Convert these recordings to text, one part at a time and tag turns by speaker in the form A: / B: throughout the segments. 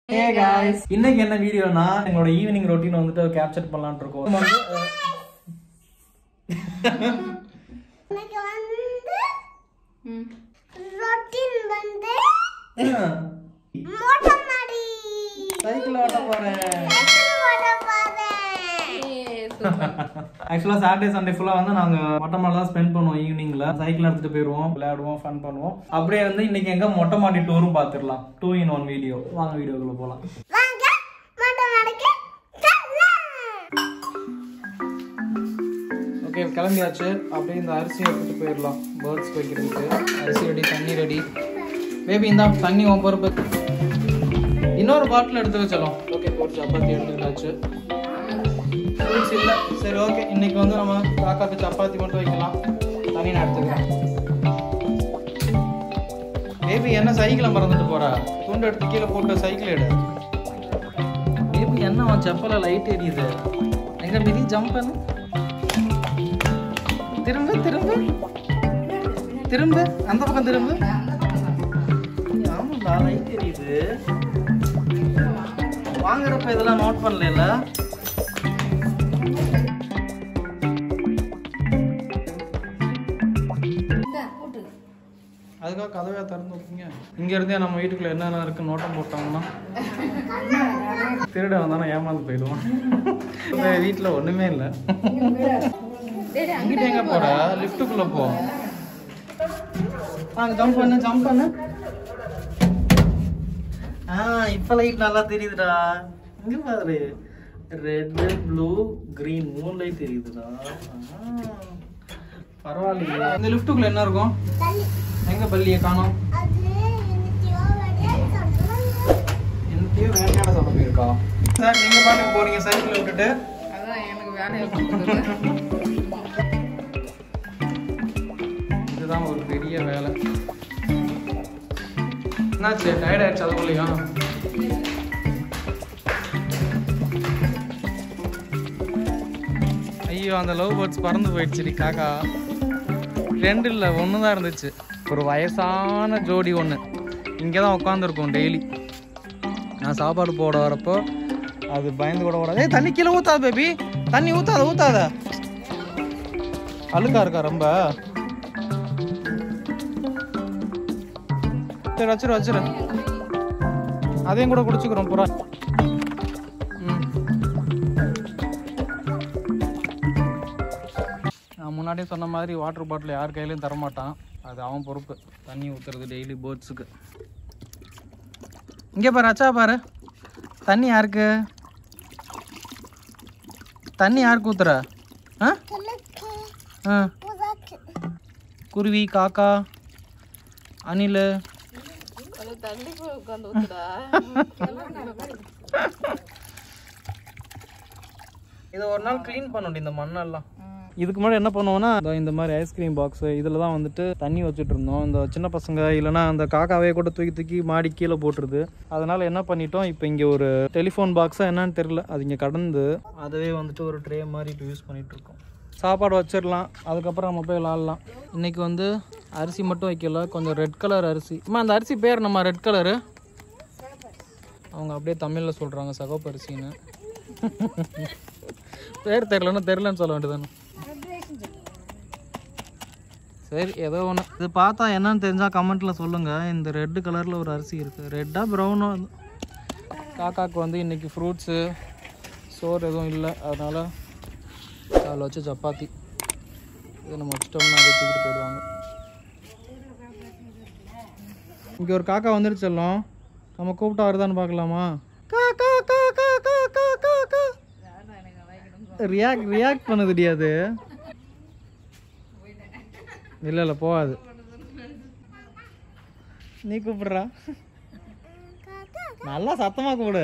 A: Hey guys இன்னைக்கு என்ன வீடியோனா எங்களோட ஈவினிங் ரொட்டீன் வந்துட்டு கேப்சர் பண்ணலாம்னு இருக்கோம் நம்ம வந்து,
B: இன்னைக்கு வந்து ரொட்டின் வந்து
A: அஹ்,
B: மோட்டை மாடி
A: சைக்கிள் ஓட்ட போறேன்
B: சைக்கிள் ஓட்ட போறேன்
A: ஆக்சுவலாக சாட்டர்டே சண்டே ஃபுல்லாக வந்து நாங்கள் மொட்டை மாடி தான் ஸ்பெண்ட் பண்ணுவோம் ஈவினிங்ல சைக்கிள் எடுத்துட்டு போயிடுவோம் விளையாடுவோம் ஃபன் பண்ணுவோம் அப்படியே வந்து இன்னைக்கு எங்க மொட்டை மாடி டூரும் பார்த்துடலாம் டூ இன் ஒன் வீடியோ வாங்க வீடியோக்குள்ள போகலாம்
B: வாங்க மோட்டை மாடிக்கு செல்லலாம்
A: ஓகே கிளம்பியாச்சு அப்படியே இந்த அரிசி எடுத்துட்டு போயிடலாம் பேர்ட்ஸ் வைக்கிறதுக்கு அரிசி ரெடி தண்ணி ரெடி பேபி இந்தா தண்ணி உன் பொறுப்பு இன்னொரு பாட்டில் எடுத்து வச்சலாம் ஓகே ஒரு சப்பாத்தி எடுத்துக்கிட்டாச்சு ஃப்ரூட்ஸ் இல்லை சரி ஓகே இன்னைக்கு வந்து நம்ம காக்காக்கு சப்பாத்தி மட்டும் வைக்கலாம் தண்ணி நான் எடுத்துக்கிறேன் பேபி என்ன சைக்கிளை மறந்துட்டு போறா துண்டு எடுத்து கீழே போட்டு சைக்கிள் எடு பேபி என்ன அவன் செப்பல லைட் எரியுது எங்க மிதி ஜம்ப் பண்ணு திரும்ப திரும்ப திரும்ப அந்த பக்கம் திரும்ப ஆமாடா லைட் எரியுது வாங்குறப்ப இதெல்லாம் நோட் பண்ணல அதுக்காக கதவையா திறந்து வைப்பீங்க இங்க இருந்தே நம்ம வீட்டுக்குள்ள என்னென்ன இருக்கு நோட்டம் போட்டாங்கன்னா திருட வந்தானா ஏமாந்து போயிடுவான் இந்த வீட்டுல ஒண்ணுமே இல்லை இங்கிட்ட எங்க போற லிஃப்ட்டுக்குள்ள போ அங்க ஜம்ப் பண்ணு ஜம்ப் பண்ணு ஆ இப்ப லைட் நல்லா தெரியுதுடா இங்க பாரு ரெட் ப்ளூ கிரீன் மூணு லைட் தெரியுதுடா ஆ, பரவாயில்லையே இந்த லிஃப்ட்டுக்குள்ள என்ன இருக்கும்
B: தண்ணி
A: எங்க பள்ளியை காணோம்
B: அது இன்னைக்கு ஓவடியா சொல்றாங்க
A: என்னத்தையும் வேட்டையாட சொல்ல போயிருக்கா சார் நீங்க பாட்டுக்கு போறீங்க சைக்கிள் விட்டுட்டு இதுதான் ஒரு பெரிய வேலை என்னாச்சு டயர்ட் ஆயிடுச்சு அதுக்குள்ளேயா ஐயோ அந்த லவ் பேர்ட்ஸ் பறந்து போயிடுச்சுடி காக்கா ரெண்டு இல்லை ஒன்று தான் இருந்துச்சு ஒரு வயசான ஜோடி ஒன்று இங்கே தான் உட்காந்துருக்கும் டெய்லி நான் சாப்பாடு போட வரப்போ அது பயந்து கூட ஓடாது ஏய் தண்ணி கீழே ஊத்தாத பேபி தண்ணி ஊத்தாத ஊத்தாத அழுக்கா இருக்கா ரொம்ப சரி வச்சிரு வச்சிரு அதையும் கூட குடிச்சுக்கிறோம் புறா ம். நான் முன்னாடியே சொன்ன மாதிரி வாட்டர் பாட்டில் யார் கையிலையும் தரமாட்டான் அது அவன் பொறுப்பு தண்ணி ஊற்றுறது டெய்லி பேர்ட்ஸுக்கு இங்கே பாரு அச்சா பாரு தண்ணி யாருக்கு தண்ணி யாருக்கு ஊத்துற ஆ
B: கிழக்கு
A: ஆ
B: புதாக்கு
A: குருவி காக்கா அணில் இதை ஒரு நாள் க்ளீன் பண்ணணும் இந்த மண்ணெல்லாம் இதுக்கு முன்னாடி என்ன பண்ணுவோம்னா இதோ இந்த மாதிரி ஐஸ்கிரீம் பாக்ஸ் இதில் தான் வந்துட்டு தண்ணி வச்சுட்டு இருந்தோம் இந்த சின்ன பசங்க இல்லைன்னா அந்த காக்காவே கூட தூக்கி தூக்கி மாடி கீழே போட்டுருது அதனால என்ன பண்ணிட்டோம் இப்போ இங்கே ஒரு டெலிஃபோன் பாக்ஸாக என்னன்னு தெரில அது இங்கே கடந்து அதுவே வந்துட்டு ஒரு ட்ரே மாதிரி இப்போ யூஸ் பண்ணிட்டு இருக்கோம் சாப்பாடு வச்சிடலாம் அதுக்கப்புறம் நம்ம போய் விளாட்லாம் இன்னைக்கு வந்து அரிசி மட்டும் வைக்கல கொஞ்சம் ரெட் கலர் அரிசி அம்மா அந்த அரிசி பேர் நம்ம ரெட் கலரு அவங்க அப்படியே தமிழில் சொல்கிறாங்க சகப்பு அரிசின்னு பேர் தெரிலன்னா தெரிலன்னு சொல்ல வேண்டியதானே சரி ஏதோ ஒன்று இது பார்த்தா என்னன்னு தெரிஞ்சால் கமெண்ட்டில் சொல்லுங்கள் இந்த ரெட்டு கலரில் ஒரு அரிசி இருக்குது ரெட்டாக ப்ரௌனோ காக்காக்கு வந்து இன்றைக்கி ஃப்ரூட்ஸு சோறு எதுவும் இல்லை அதனால் அதில் வச்சு சப்பாத்தி இதை நம்ம வச்சிட்டோம்னா அதை தூக்கிட்டு போயிடுவாங்க இங்கே ஒரு காக்கா வந்துருச்செல்லாம் நம்ம கூப்பிட்டா வருதான்னு பார்க்கலாமா காக்கா காக்கா காக்கா காக்கா ரியாக்ட் ரியாக்ட் பண்ணுதுடி அது இல்லை இல்லை போகாது நீ கூப்பிடுறா நல்லா சத்தமா கூப்பிடு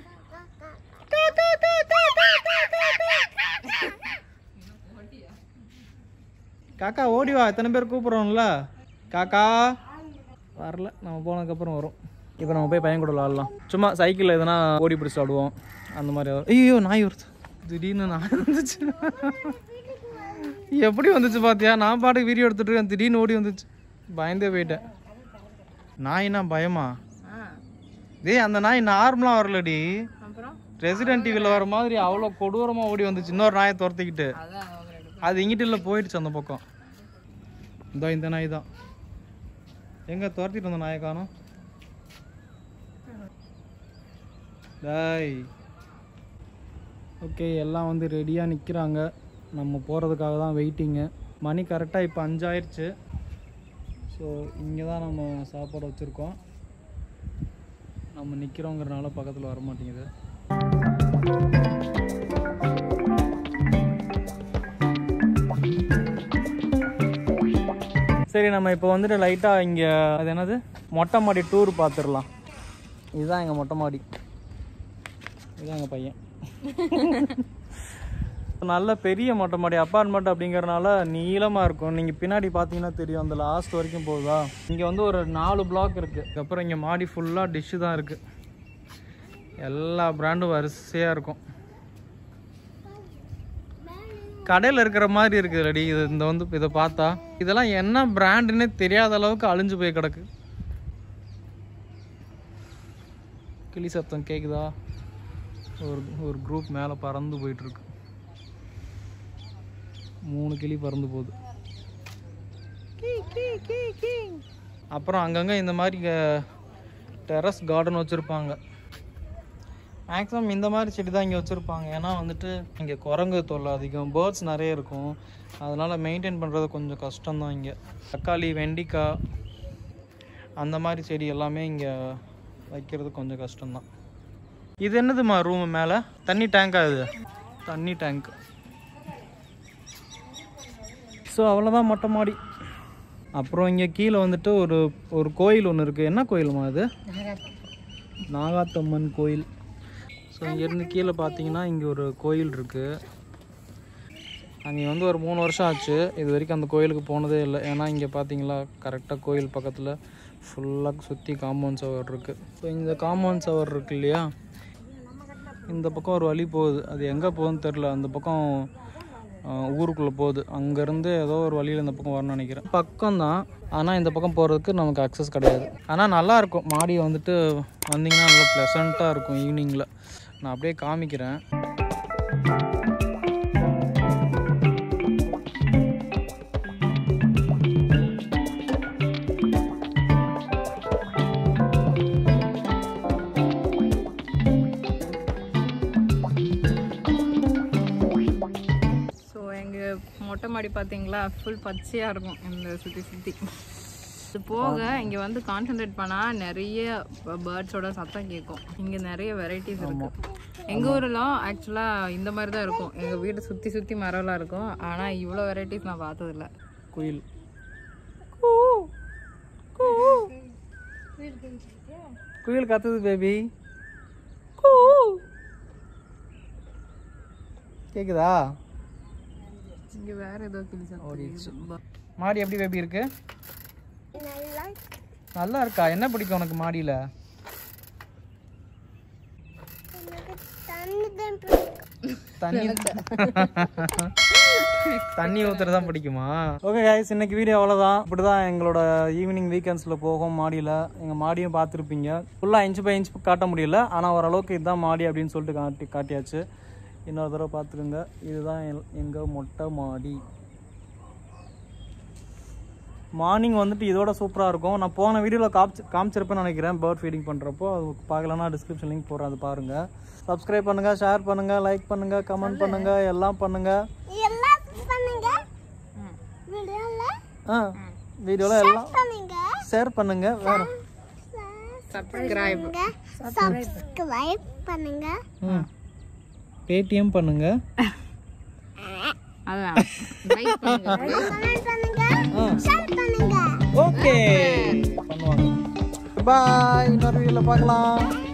A: காக்கா ஓடி வா எத்தனை பேர் கூப்பிட்றோம்ல காக்கா வரல நம்ம போனதுக்கப்புறம் வரும் இப்போ நம்ம போய் பையன் கூட விளாடலாம் சும்மா சைக்கிளில் எதனா ஓடி பிடிச்சி விளாடுவோம் அந்த மாதிரி வரும். ஐயோ நாய் வருது திடீர்னு நாய் வந்துச்சு எப்படி வந்துச்சு பாத்தியா நான் பாட்டுக்கு வீடியோ எடுத்துட்டு இருக்கேன் திடீர்னு ஓடி வந்துச்சு பயந்தே போயிட்டேன் நாய்னா பயமா டேய் அந்த நாய் நார்மலாக வரலடி
C: அப்புறம்
A: ரெசிடென்ட் டிவியில் வர மாதிரி அவ்வளோ கொடூரமாக ஓடி வந்துச்சு இன்னொரு நாயை துரத்திக்கிட்டு
C: அதான் அவங்க ரெண்டு
A: அது இங்கிட்ட இல்லை போயிடுச்சு அந்த பக்கம் இதோ இந்த நாய் தான் எங்க துரத்திட்டு வந்த நாயை காணோம் டாய் ஓகே எல்லாம் வந்து ரெடியாக நிற்கிறாங்க நம்ம போகிறதுக்காக தான் வெயிட்டிங்கு மணி கரெக்டாக இப்போ அஞ்சாயிருச்சு ஸோ இங்கே தான் நம்ம சாப்பாடு வச்சுருக்கோம் நம்ம நிற்கிறோங்கிறனால பக்கத்தில் வர மாட்டேங்குது சரி நம்ம இப்போ வந்துட்டு லைட்டாக இங்கே அது என்னது மொட்டை மாடி டூர் பார்த்துடலாம் இதுதான் எங்கள் மொட்டை மாடி இதுதான் எங்கள் பையன் நல்ல பெரிய மொட்டை மாடி அப்பார்ட்மெண்ட் அப்படிங்கறனால நீளமாக இருக்கும் நீங்கள் பின்னாடி பார்த்தீங்கன்னா தெரியும் அந்த லாஸ்ட் வரைக்கும் போகுதா இங்கே வந்து ஒரு நாலு பிளாக் இருக்குது அதுக்கப்புறம் இங்கே மாடி ஃபுல்லாக டிஷ்ஷு தான் இருக்குது எல்லா பிராண்டும் வரிசையாக இருக்கும் கடையில் இருக்கிற மாதிரி இருக்குது ரெடி இது இந்த வந்து இதை பார்த்தா இதெல்லாம் என்ன பிராண்டுன்னே தெரியாத அளவுக்கு அழிஞ்சு போய் கிடக்கு கிளி சத்தம் கேக்குதா ஒரு ஒரு குரூப் மேலே பறந்து போயிட்டு இருக்கு மூணு கிளி பறந்து போகுது அப்புறம் அங்கங்கே இந்த மாதிரி டெரஸ் கார்டன் வச்சுருப்பாங்க மேக்ஸிமம் இந்த மாதிரி செடி தான் இங்கே வச்சுருப்பாங்க ஏன்னா வந்துட்டு இங்கே குரங்கு தொல்லை அதிகம் பேர்ட்ஸ் நிறைய இருக்கும் அதனால் மெயின்டைன் பண்ணுறது கொஞ்சம் கஷ்டம்தான் இங்கே தக்காளி வெண்டிக்காய் அந்த மாதிரி செடி எல்லாமே இங்கே வைக்கிறது கொஞ்சம் கஷ்டம்தான் இது என்னதுமா ரூம் மேலே தண்ணி டேங்கா இது தண்ணி டேங்க் ஸோ அவ்வளோதான் மொட்டை மாடி அப்புறம் இங்கே கீழே வந்துட்டு ஒரு ஒரு கோயில் ஒன்று இருக்குது என்ன கோயிலுமா இது நாகாத்தம்மன் கோயில் ஸோ இங்கேருந்து கீழே பார்த்தீங்கன்னா இங்கே ஒரு கோயில் இருக்குது அங்கே வந்து ஒரு மூணு வருஷம் ஆச்சு இது வரைக்கும் அந்த கோயிலுக்கு போனதே இல்லை ஏன்னா இங்கே பார்த்தீங்களா கரெக்டாக கோயில் பக்கத்தில் ஃபுல்லாக சுற்றி காம்பவுண்ட் சவர் இருக்குது ஸோ இந்த காம்பவுண்ட் சவர் இருக்கு இல்லையா இந்த பக்கம் ஒரு வழி போகுது அது எங்கே போகுதுன்னு தெரில அந்த பக்கம் ஊருக்குள்ளே போகுது அங்கேருந்து ஏதோ ஒரு வழியில் இந்த பக்கம் வரணும்னு நினைக்கிறேன் பக்கம் தான் ஆனால் இந்த பக்கம் போகிறதுக்கு நமக்கு அக்சஸ் கிடையாது ஆனால் நல்லா இருக்கும் மாடி வந்துட்டு வந்தீங்கன்னா நல்லா ப்ளசண்ட்டாக இருக்கும் ஈவினிங்கில் நான் அப்படியே காமிக்கிறேன்
C: ஸோ எங்கள் மொட்டை மாடி பார்த்தீங்களா ஃபுல் பச்சையாக இருக்கும் இந்த சுற்றி சுற்றி இது போக இங்கே வந்து கான்சென்ட்ரேட் பண்ணால் நிறைய பேர்ட்ஸோட சத்தம் கேட்கும் இங்கே நிறைய வெரைட்டிஸ் இருக்கு எங்கள் ஊரில் ஆக்சுவலாக இந்த மாதிரி தான் இருக்கும் எங்கள் வீட்டை சுற்றி சுற்றி மரம்லாம் இருக்கும் ஆனால் இவ்வளோ வெரைட்டிஸ் நான் பார்த்ததில்ல
A: குயில் குயில் கத்துது பேபி கேக்குதா
C: இங்கே வேற ஏதோ கிளி
A: ஓடிடுச்சு.
C: சத்தம்
A: மாடி எப்படி பேபி இருக்கு
B: நல்லா
A: நல்லா இருக்கா என்ன பிடிக்கும் உனக்கு மாடியில
B: எனக்கு தண்ணி தான் பிடிக்கும்
A: தண்ணி தண்ணி ஊத்துறது தான் பிடிக்குமா ஓகே கைஸ் இன்னைக்கு வீடியோ அவ்வளோதான் இப்படி தான் எங்களோட ஈவினிங் வீக்கெண்ட்ஸில் போகும் மாடியில் எங்கள் மாடியும் பார்த்துருப்பீங்க ஃபுல்லாக இன்ச் பை இன்ச் காட்ட முடியல ஆனால் ஓரளவுக்கு இதுதான் மாடி அப்படின்னு சொல்லிட்டு காட்டி காட்டியாச்சு இன்னொரு தடவை பார்த்துருங்க இதுதான் எங்கள் மொட்டை மாடி மார்னிங் வந்துட்டு இதோட சூப்பராக இருக்கும் நான் போன வீடியோவில் காமிச்சு காமிச்சிருப்பேன்னு நினைக்கிறேன் பேர்ட் ஃபீடிங் பண்ணுறப்போ அது பார்க்கலன்னா டிஸ்கிரிப்ஷன் லிங்க் போடுறேன் அது பாருங்கள் சப்ஸ்கிரைப் பண்ணுங்கள் ஷேர் பண்ணுங்கள் லைக் பண்ணுங்கள் கமெண்ட் பண்ணுங்கள் எல்லாம் பண்ணுங்கள்
B: எல்லாம் பண்ணுங்க வீடியோல
A: ஆ வீடியோவில் எல்லாம்
B: பண்ணுங்க
A: ஷேர் பண்ணுங்கள் வேறு
C: சப்ஸ்கிரைப்
B: சப்ஸ்கிரைப் பண்ணுங்க
A: ம் பேடிஎம் பண்ணுங்கள்
C: அதான் லைக் பண்ணுங்க
B: கமெண்ட் பண்ணுங்க
A: ஆ
B: ஷேர் பண்ணுங்க
A: ஓகே பண்ணுவாங்க பாய் இன்னொரு வீடியோவில் பார்க்கலாம்